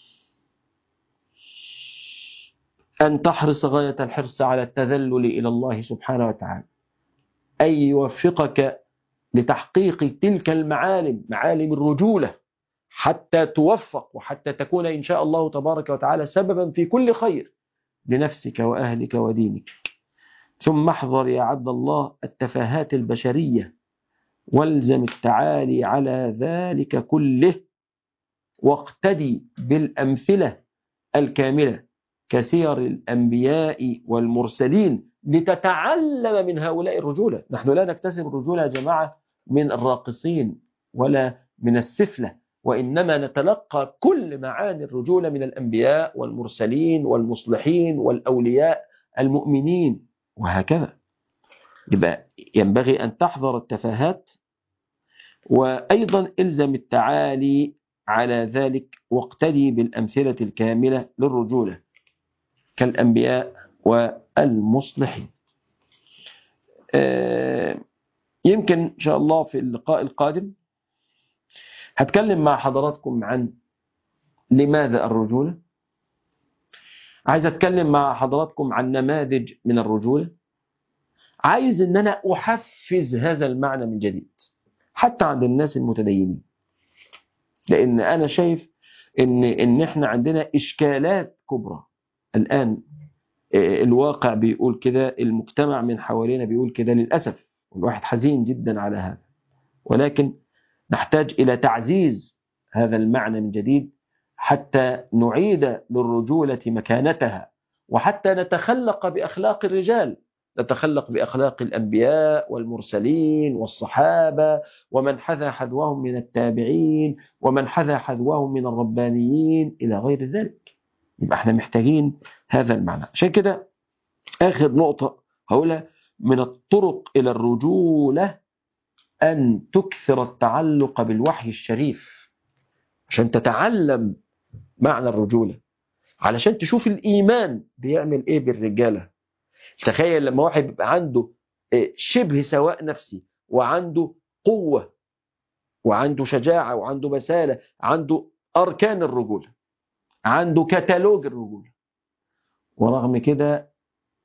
أن تحرص غاية الحرص على التذلل إلى الله سبحانه وتعالى أي يوفقك لتحقيق تلك المعالم معالم الرجولة حتى توفق وحتى تكون إن شاء الله تبارك وتعالى سببا في كل خير لنفسك وأهلك ودينك ثم احذر يا عبد الله التفاهات البشرية والزم التعالي على ذلك كله واقتدي بالأمثلة الكاملة كسير الأنبياء والمرسلين لتتعلم من هؤلاء الرجولة نحن لا نكتسب الرجولة يا جماعة من الراقصين ولا من السفلة وإنما نتلقى كل معاني الرجولة من الأنبياء والمرسلين والمصلحين والأولياء المؤمنين وهكذا يبقى ينبغي أن تحذر التفاهات وأيضا إلزم التعالي على ذلك واقتدي بالأمثلة الكاملة للرجولة كالأنبياء والمصلحين يمكن إن شاء الله في اللقاء القادم هتكلم مع حضراتكم عن لماذا الرجولة عايز أتكلم مع حضراتكم عن نماذج من الرجولة عايز أن أنا أحفز هذا المعنى من جديد حتى عند الناس المتدينين لأن أنا شايف إن إن إحنا عندنا إشكالات كبرى الآن الواقع بيقول كده المجتمع من حوالينا بيقول كده للأسف والواحد حزين جدا على هذا ولكن نحتاج إلى تعزيز هذا المعنى من جديد حتى نعيد للرجولة مكانتها وحتى نتخلق بأخلاق الرجال نتخلق بأخلاق الأنبياء والمرسلين والصحابة ومن حذا حذوهم من التابعين ومن حذا حذوهم من الربانيين إلى غير ذلك يبقى احنا محتاجين هذا المعنى عشان كده آخر نقطة هقولها من الطرق إلى الرجولة أن تكثر التعلق بالوحي الشريف عشان تتعلم معنى الرجولة علشان تشوف الإيمان بيعمل إيه بالرجالة تخيل لما واحد بيبقى عنده شبه سواء نفسي وعنده قوة وعنده شجاعة وعنده بسالة عنده أركان الرجولة عنده كتالوج الرجولة ورغم كده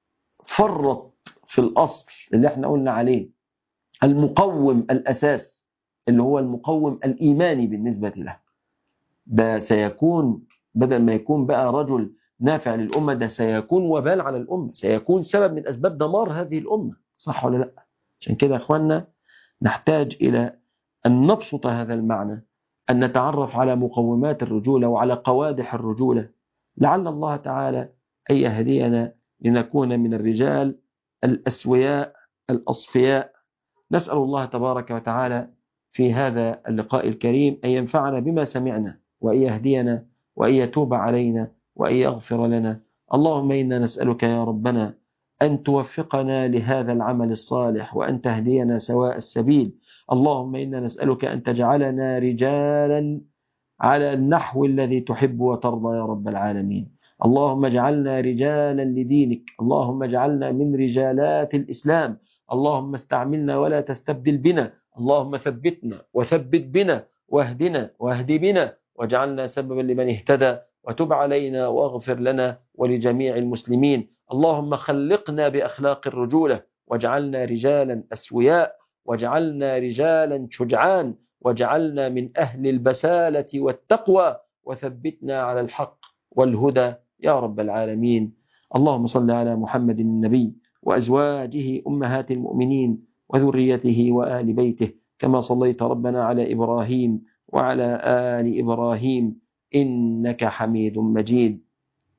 فرط في الأصل اللي احنا قلنا عليه المقوم الأساس اللي هو المقوم الإيماني بالنسبة له ده سيكون بدل ما يكون بقى رجل نافع للأمة ده سيكون وبال على الأمة سيكون سبب من أسباب دمار هذه الأمة صح ولا لا عشان كده يا أخوانا نحتاج إلى أن نبسط هذا المعنى أن نتعرف على مقومات الرجولة وعلى قوادح الرجولة لعل الله تعالى أن يهدينا لنكون من الرجال الأسوياء الأصفياء نسأل الله تبارك وتعالى في هذا اللقاء الكريم أن ينفعنا بما سمعنا وأن يهدينا وأن يتوب علينا وأن يغفر لنا اللهم إنا نسألك يا ربنا أن توفقنا لهذا العمل الصالح وأن تهدينا سواء السبيل اللهم إنا نسألك أن تجعلنا رجالا على النحو الذي تحب وترضى يا رب العالمين اللهم اجعلنا رجالا لدينك اللهم اجعلنا من رجالات الإسلام اللهم استعملنا ولا تستبدل بنا اللهم ثبتنا وثبت بنا واهدنا واهد بنا واجعلنا سببا لمن اهتدى وتب علينا واغفر لنا ولجميع المسلمين اللهم خلقنا بأخلاق الرجولة واجعلنا رجالا أسوياء واجعلنا رجالا شجعان واجعلنا من أهل البسالة والتقوى وثبتنا على الحق والهدى يا رب العالمين اللهم صل على محمد النبي وأزواجه أمهات المؤمنين وذريته وآل بيته كما صليت ربنا على إبراهيم وعلى آل إبراهيم إنك حميد مجيد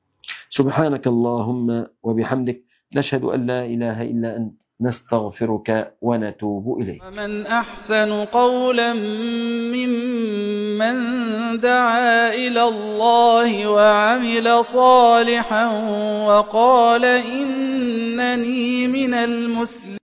سبحانك اللهم وبحمدك نشهد أن لا إله إلا أنت نستغفرك ونتوب إليك ومن أحسن قولا ممن دعا إلى الله وعمل صالحا وقال إنني من المسلمين